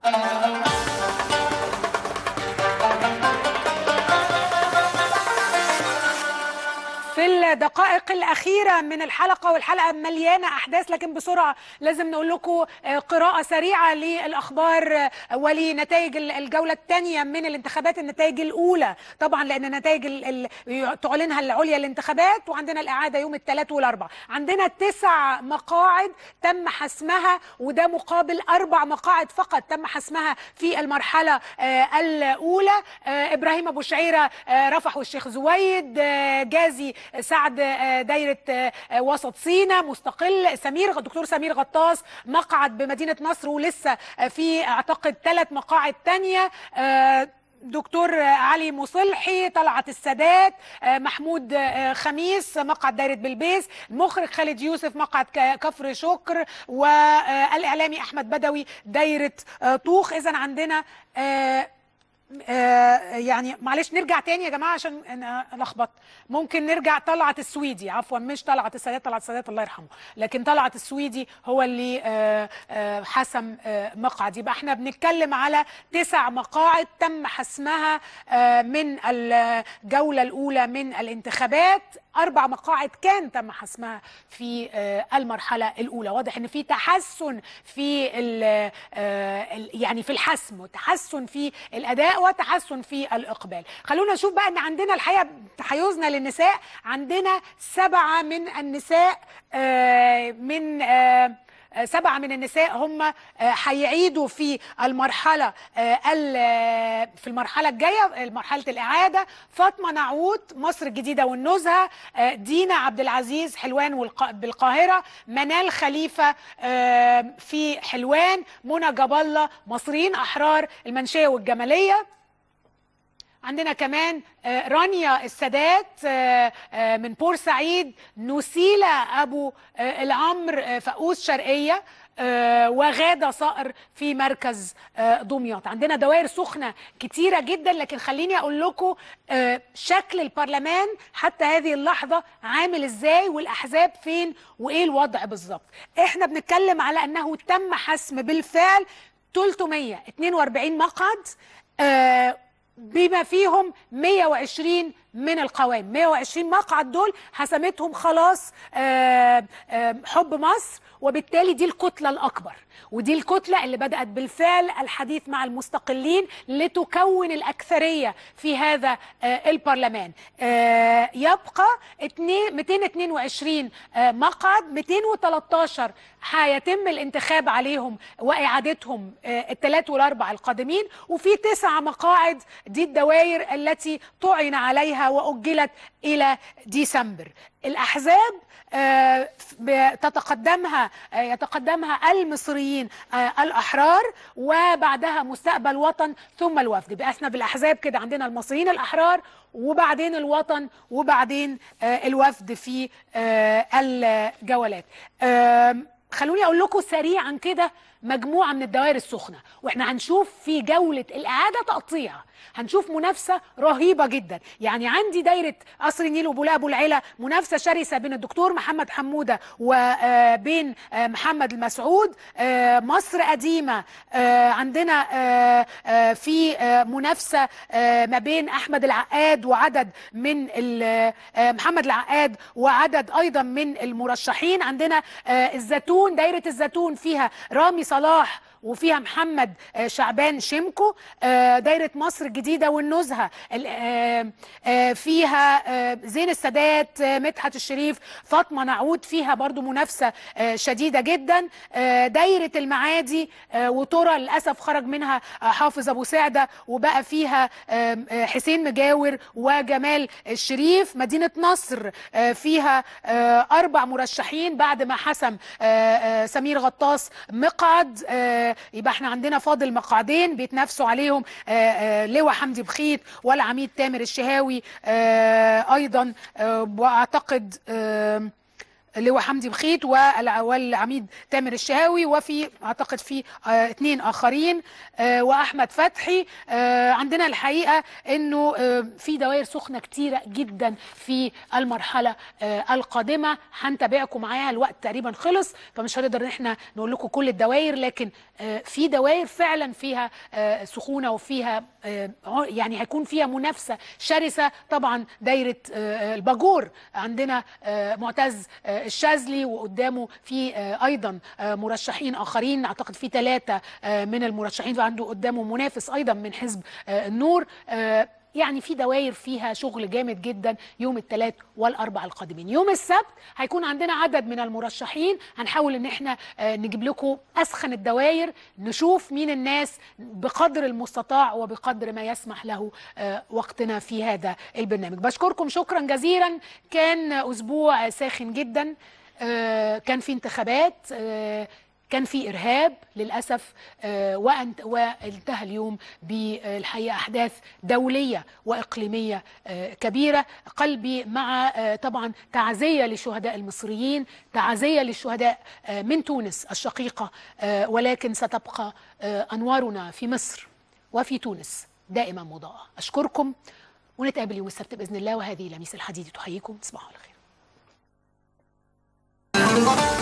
في الدقائق الأخيرة من الحلقة والحلقة مليانة أحداث لكن بسرعة لازم نقول لكم قراءة سريعة للأخبار ولنتائج الجولة الثانية من الانتخابات النتائج الأولى طبعا لأن نتائج ال- ال- تعلنها العليا الانتخابات وعندنا الإعادة يوم الثلاث والأربع عندنا تسع مقاعد تم حسمها وده مقابل أربع مقاعد فقط تم حسمها في المرحلة آه، الأولى آه، إبراهيم أبو شعيرة آه، رفح والشيخ زويد آه، جازي سعد آه، دايرة آه، آه، وسط سينا مستقل سمير دكتور سمير غطاس مقعد بمدينة نصر ولسه آه، في أعتقد ثلاث مقاعد تانية آه، دكتور علي مصلحي طلعت السادات آه، محمود آه، خميس مقعد دايرة بلبيس المخرج خالد يوسف مقعد ك- كفر شكر والإعلامي أحمد بدوي دايرة آه، طوخ إذا عندنا آه، آه، يعني معلش نرجع تاني يا جماعه عشان انا لخبط ممكن نرجع طلعت السويدي عفوا مش طلعت السادات طلعت السادات الله يرحمه لكن طلعت السويدي هو اللي آه، آه، حسم آه، مقعد يبقى احنا بنتكلم على تسع مقاعد تم حسمها آه، من الجوله الاولى من الانتخابات اربع مقاعد كان تم حسمها في آه، المرحله الاولى واضح ان في تحسن في ال آه، ال- يعني في الحسم وتحسن في الاداء وتحسن في الاقبال خلونا نشوف بقى ان عندنا الحقيقه تحيزنا للنساء عندنا سبعه من النساء آه، من آه، آه، سبعة من النساء هم آه، هيعيدوا في المرحلة آه، ال- آه، في المرحلة الجاية مرحلة الإعادة فاطمة نعود مصر الجديدة والنزهة آه، دينا عبد العزيز حلوان والق- بالقاهرة منال خليفة آه، في حلوان منى جاب الله مصريين أحرار المنشية والجمالية عندنا كمان آه، رانيا السادات آه، آه، من بورسعيد نسيلة أبو آه، العمر آه، فقوس شرقية آه، وغادة صقر في مركز آه، دمياط عندنا دوائر سخنة كتيرة جدا لكن خليني أقول لكم آه، شكل البرلمان حتى هذه اللحظة عامل إزاي والأحزاب فين وإيه الوضع بالظبط احنا بنتكلم على أنه تم حسم بالفعل 342 مقعد آه، بما فيهم 120 من القوائم 120 مقعد دول حسمتهم خلاص آه، آه، حب مصر وبالتالي دي الكتلة الأكبر ودي الكتلة اللي بدأت بالفعل الحديث مع المستقلين لتكون الأكثرية في هذا آه، البرلمان آه، يبقى اتنين- 222 آه، مقعد 213 هيتم الانتخاب عليهم وإعادتهم آه، الثلاث والأربع القادمين وفي تسع مقاعد دي الدوائر التي طعن عليها وأجلت إلى ديسمبر الأحزاب آه، ب- تتقدمها آه، يتقدمها المصريين آه، الأحرار وبعدها مستقبل وطن ثم الوفد بقاسنا بالأحزاب كده عندنا المصريين الأحرار وبعدين الوطن وبعدين آه، الوفد في آه، الجولات آم، خلوني اقول لكم سريعا كده مجموعه من الدوائر السخنه واحنا هنشوف في جوله الاعاده تقطيع هنشوف منافسه رهيبه جدا يعني عندي دايره قصر النيل وبولاق ابو العلا منافسه شرسه بين الدكتور محمد حموده وبين محمد المسعود آه، مصر قديمه آه، عندنا آه، آه، في آه، منافسه آه، ما بين احمد العقاد وعدد من ال- آه، محمد العقاد وعدد ايضا من المرشحين عندنا آه، الزيتون دايره الزيتون فيها رامي صلاح وفيها محمد آه، شعبان شمكو آه، دايرة مصر الجديدة والنزهة ال- آه، آه، فيها آه، زين السادات آه، مدحت الشريف فاطمة نعود فيها برضو منافسة آه، شديدة جدا آه، دايرة المعادي آه، وترى للأسف خرج منها آه، حافظ أبو سعدة وبقى فيها آه، آه، حسين مجاور وجمال الشريف مدينة نصر آه، فيها آه، أربع مرشحين بعد ما حسم آه، آه، سمير غطاس مقعد آه، يبقى احنا عندنا فاضل مقعدين بيتنافسوا عليهم آه، آه، لواء حمدي بخيت والعميد تامر الشهاوي آه، ايضا آه، واعتقد آه، اللواء حمدي بخيت والع- والعميد تامر الشهاوي وفي اعتقد في آه، اثنين اخرين آه، واحمد فتحي آه، عندنا الحقيقه انه آه، في دوائر سخنه كتيره جدا في المرحله آه، القادمه هنتابعكم معاها الوقت تقريبا خلص فمش هنقدر ان احنا نقول لكم كل الدوائر لكن آه، في دوائر فعلا فيها آه، سخونه وفيها آه، ع- يعني هيكون فيها منافسه شرسه طبعا دايره آه، الباجور عندنا آه، معتز آه، الشاذلي وقدامه في آه، ايضا آه، مرشحين اخرين اعتقد في ثلاثه من المرشحين فعنده قدامه منافس ايضا من حزب آه، النور آه، يعني في دوائر فيها شغل جامد جدا يوم الثلاث والاربع القادمين يوم السبت هيكون عندنا عدد من المرشحين هنحاول ان احنا آه، نجيب لكم اسخن الدوائر نشوف مين الناس بقدر المستطاع وبقدر ما يسمح له آه، وقتنا في هذا البرنامج بشكركم شكرا جزيلا كان اسبوع ساخن جدا آه، كان في انتخابات آه، كان في ارهاب للاسف آه، وأنت- وانتهى اليوم بالحقيقه احداث دوليه واقليميه آه، كبيره قلبي مع آه، طبعا تعزيه للشهداء المصريين تعزيه للشهداء آه، من تونس الشقيقه آه، ولكن ستبقى آه، انوارنا في مصر وفي تونس دائما مضاءه اشكركم ونتقابل يوم السبت باذن الله وهذه لميس الحديد تحييكم تصبحوا على خير